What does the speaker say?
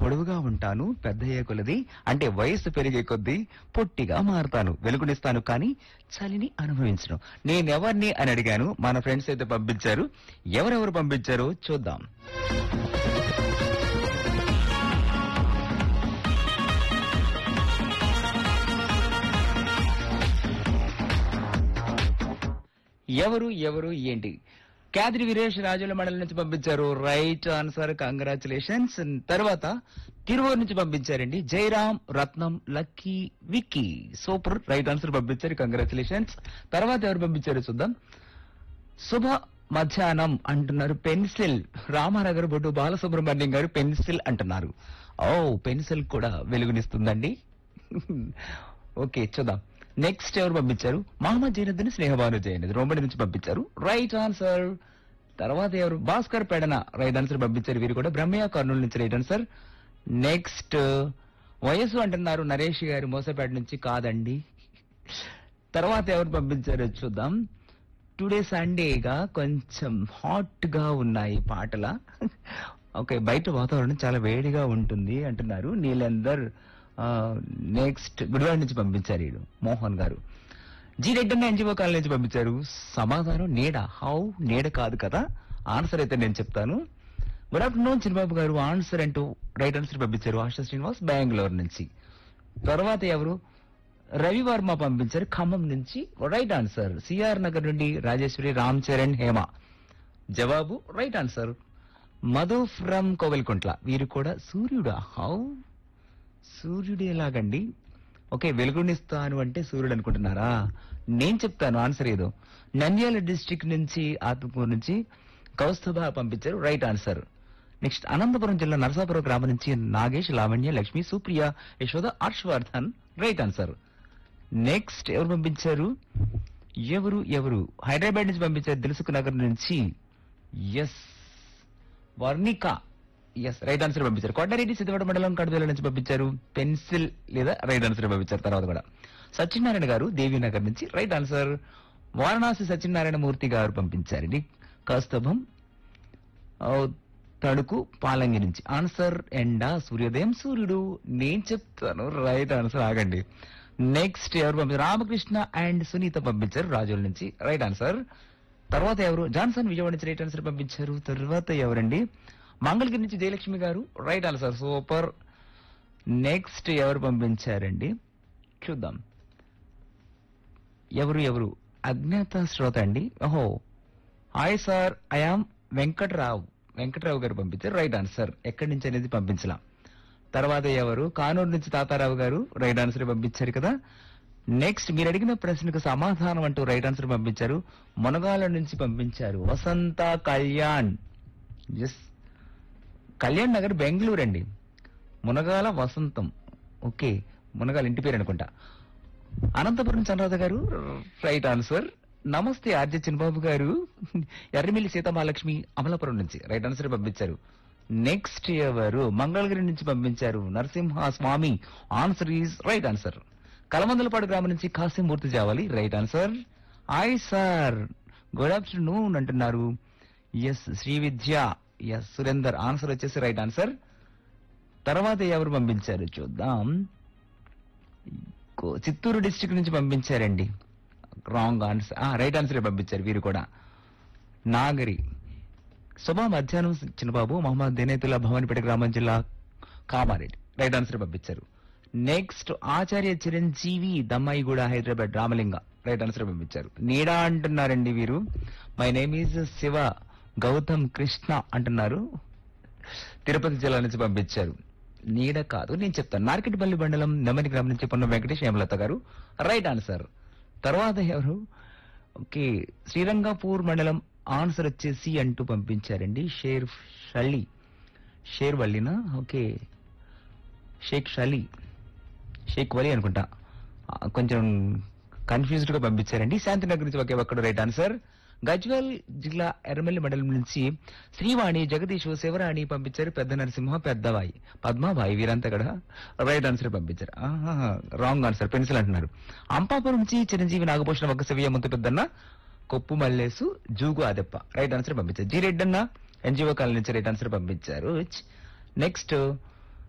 పొడవుగా ఉంటాను పెద్దయ్యే కొలది అంటే వయస్సు పెరిగే కొద్దీ పొట్టిగా మారుతాను వెలుగునిస్తాను కానీ చలిని అనుభవించను నేనెవరిని అని అడిగాను మన ఫ్రెండ్స్ అయితే పంపించారు ఎవరెవరు పంపించారో చూద్దాం ఎవరు ఎవరు ఏంటి క్యాద్రి వీరేష్ రాజుల మండలి నుంచి పంపించారు రైట్ ఆన్సర్ కంగ్రాచులేషన్స్ తర్వాత తిరువూరు నుంచి పంపించారండి Jayaram Ratnam lucky Vicky super right answer పంపించారు కంగ్రాచులేషన్స్ తర్వాత ఎవరు పంపించారు చూద్దాం శుభ మధ్యాహ్నం అంటున్నారు పెన్సిల్ రామానగర్ బొడ్డు బాలసుబ్రహ్మణ్యం గారు పెన్సిల్ అంటున్నారు ఓ పెన్సిల్ కూడా వెలుగునిస్తుందండి ఓకే చూద్దాం నెక్స్ట్ ఎవరు పంపించారు మహమ్మద్ జైనుద్దీన్ స్నేహభాను జైనద్ రోంబడి నుంచి పంపించారు రైట్ ఆన్సర్ తర్వాత ఎవరు భాస్కర్ పెడన రైట్ ఆన్సర్ పంపించారు వీరు కూడా బ్రహ్మయ్య కర్నూలు నుంచి రైట్ ఆన్సర్ నెక్స్ట్ వయసు అంటున్నారు నరేష్ గారు మోసపేట నుంచి కాదండి తర్వాత ఎవరు పంపించారో చూద్దాం టుడే సండేగా కొంచెం హాట్ గా ఉన్నాయి పాటల ఓకే బయట వాతావరణం చాలా వేడిగా ఉంటుంది అంటున్నారు నీళ్ళందర్ నెక్స్ట్ గుడివాడ నుంచి పంపించారు వీడు మోహన్ గారు జీ రెడ్డి అన్న ఎన్జిఓ కాలనీ నుంచి పంపించారు సమాధానం నీడ హౌ నీడ కాదు కదా ఆన్సర్ అయితే నేను చెప్తాను గుడ్ ఆఫ్టర్నూన్ చిన్నబాబు గారు ఆన్సర్ అంటూ రైట్ ఆన్సర్ పంపించారు ఆశా శ్రీనివాస్ బెంగళూరు నుంచి తర్వాత ఎవరు రవివర్మ పంపించారు ఖమ్మం నుంచి రైట్ ఆన్సర్ సిఆర్ నగర్ నుండి రాజేశ్వరి రామ్ చరణ్ హేమ జవాబు right answer Madhu from Kovelakuntla వీరు కూడా సూర్యుడా హౌ సూర్యుడు ఎలాగండి ఓకే వెలుగునిస్తాను అంటే సూర్యుడు అనుకుంటున్నారా నేను చెప్తాను ఆన్సర్ ఏదో నంద్యాల డిస్ట్రిక్ట్ నుంచి ఆత్మకూరు నుంచి కౌస్తభ పంపించారు రైట్ ఆన్సర్ నెక్స్ట్ అనంతపురం జిల్లా నరసాపురం గ్రామం నుంచి Nagesh Lavanya Lakshmi Supriya Yashoda Harshavardhan right answer next ఎవరు పంపించారు ఎవరు ఎవరు హైదరాబాద్ నుంచి పంపించారు దిల్సుఖ్ నగర్ నుంచి S Varnika S right answer పంపించారు కొండారెడ్డి సిద్ధవడ మండలం కడవేల నుంచి పంపించారు పెన్సిల్ లేదా రైట్ ఆన్సర్ పంపించారు తర్వాత కూడా సత్యనారాయణ గారు దేవీనగర్ నుంచి రైట్ ఆన్సర్ వారణాసి సత్యనారాయణ మూర్తి గారు పంపించారండి కౌస్తభం ఆ, తడుకు పాలంగి నుంచి ఆన్సర్ ఎండ సూర్యోదయం సూర్యుడు నేను చెప్తాను రైట్ ఆన్సర్ ఆగండి నెక్స్ట్ ఎవరు పంపించారు రామకృష్ణ అండ్ సునీత పంపించారు రాజుల నుంచి రైట్ ఆన్సర్ తర్వాత ఎవరు జాన్సన్ విజయవాడ నుంచి రైట్ ఆన్సర్ పంపించారు తర్వాత ఎవరండి మంగళగిరి నుంచి జయలక్ష్మి గారు రైట్ ఆన్సర్ సూపర్ నెక్స్ట్ ఎవరు పంపించారండి చూద్దాం ఎవరు ఎవరు అజ్ఞాత శ్రోత అండి ఓహో hi sir I am Venkatrao Venkatrao గారు పంపించారు రైట్ ఆన్సర్ ఎక్కడి నుంచి అనేది పంపించలా తర్వాత ఎవరు కానూరు నుంచి తాతారావు గారు రైట్ ఆన్సర్ పంపించారు కదా నెక్స్ట్ మీరు అడిగిన ప్రశ్నకు సమాధానం అంటూ రైట్ ఆన్సర్ పంపించారు మునగాల నుంచి పంపించారు వసంత కళ్యాణ్ ఎస్ కళ్యాణ్ నగర్ బెంగళూరు అండి మునగాల వసంతం ఓకే మునగాల ఇంటి పేరు అనుకుంటా అనంతపురం చంద్రరాధ గారు రైట్ ఆన్సర్ నమస్తే ఆర్జ చిన్నబాబు గారు ఎర్రమిల్లి సీతమహాలక్ష్మి అమలాపురం నుంచి రైట్ ఆన్సర్ పంపించారు నెక్స్ట్ ఎవరు మంగళగిరి నుంచి పంపించారు Narasimha Swamy answer is right answer Kalamandalapadu గ్రామం నుంచి Kasimurthy Javali right answer hi sir good afternoon అంటున్నారు S Sri Vidya S Surender answer వచ్చేసి రైట్ ఆన్సర్ తర్వాత ఎవరు పంపించారు చూద్దాం కో- చిత్తూరు డిస్ట్రిక్ట్ నుంచి పంపించారండి రాంగ్ ఆన్సర్ రైట్ ఆన్సర్ పంపించారు వీరు కూడా నాగరి శుభ మధ్యాహ్నం చిన్నబాబు మహమ్మద్ దినేతుల్లా భవన్పేట గ్రామం జిల్లా కామారెడ్డి రైట్ ఆన్సర్ పంపించారు next Acharya Chiranjeevi Dammaiguda Hyderabad Ramalinga right answer పంపించారు నీడా అంటున్నారండి వీరు my name is Shiva Gautam Krishna అంటున్నారు తిరుపతి జిల్లా నుంచి పంపించారు నీడ కాదు నేను చెప్తాను నార్కెట్పల్లి మండలం నెమ్మది గ్రామం నుంచి పొన్న వెంకటేష్ హేమలత గారు రైట్ ఆన్సర్ తర్వాత ఎవరు ఓకే శ్రీరంగపూర్ మండలం ఆన్సర్ వచ్చేసి అంటూ పంపించారండి షేర్ షలి షేర్ వల్లినా ఓకే షేక్ షలి షేక్ వలి అనుకుంటా ఆ, కొంచెం కన్ఫ్యూజ్డ్ గా పంపించారండి శాంతినగర్ నుంచి ఒకే ఒక్కడు రైట్ ఆన్సర్ గజ్వల్ జిల్లా ఎర్రమల్లి మండలం నుంచి శ్రీవాణి జగదీష్ శివరాణి పంపించారు పెద్ద నరసింహ పెద్దవాయి పద్మాబాయి వీరంతా కూడా రైట్ ఆన్సర్ పంపించారు రాంగ్ ఆన్సర్ పెన్సిల్ అంటున్నారు అంపాపురం నుంచి చిరంజీవి నాగభూషణ ఒక శివయ్య ముందు పెద్దన్న కొప్పు మల్లేసు జూగు ఆదెప్ప రైట్ ఆన్సర్ పంపించారు జీ రెడ్డి అన్న ఎన్జిఓ కాలనీ నుంచి రైట్ ఆన్సర్ పంపించారు నెక్స్ట్